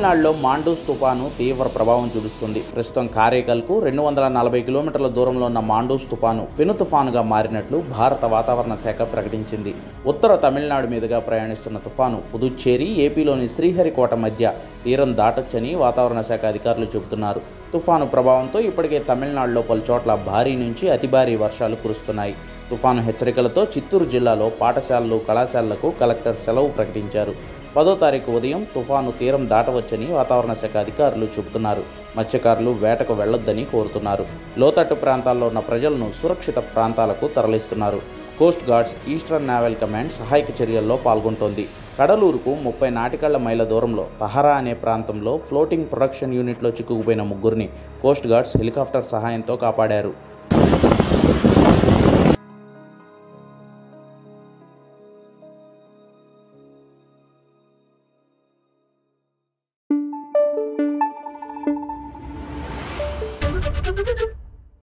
తమిళనాడులో మాండూస్ తుఫాను తీవ్ర ప్రభావం చూపిస్తుంది ప్రస్తుతం కారైకల్కు రెండు వందల నలభై కిలోమీటర్ల దూరంలో ఉన్న మాండూస్ తుఫాను పెను తుఫానుగా మారినట్లు భారత వాతావరణ శాఖ ప్రకటించింది ఉత్తర తమిళనాడు మీదుగా ప్రయాణిస్తున్న తుఫాను పుదుచ్చేరి ఏపీలోని శ్రీహరికోట మధ్య తీరం దాటొచ్చని వాతావరణ శాఖ అధికారులు చెబుతున్నారు తుఫాను ప్రభావంతో ఇప్పటికే తమిళనాడులో పలు చోట్ల భారీ నుంచి అతి భారీ వర్షాలు కురుస్తున్నాయి తుఫాను హెచ్చరికలతో చిత్తూరు జిల్లాలో పాఠశాలలు కళాశాలలకు కలెక్టర్ సెలవు ప్రకటించారు పదో తారీఖు ఉదయం తుఫాను తీరం దాటవచ్చని వాతావరణ శాఖ అధికారులు చెబుతున్నారు మత్స్యకారులు వేటకు వెళ్లొద్దని కోరుతున్నారు లోతట్టు ప్రాంతాల్లో ఉన్న ప్రజలను సురక్షిత ప్రాంతాలకు తరలిస్తున్నారు coast guards eastern naval command సహాయక చర్యల్లో పాల్గొంటోంది కడలూరుకు ముప్పై నాటికళ్ల మైళ్ళ దూరంలో తహరా అనే ప్రాంతంలో ఫ్లోటింగ్ ప్రొడక్షన్ యూనిట్లో చిక్కుకుపోయిన ముగ్గురిని కోస్ట్ గార్డ్స్ హెలికాప్టర్ సహాయంతో కాపాడారు Thank you.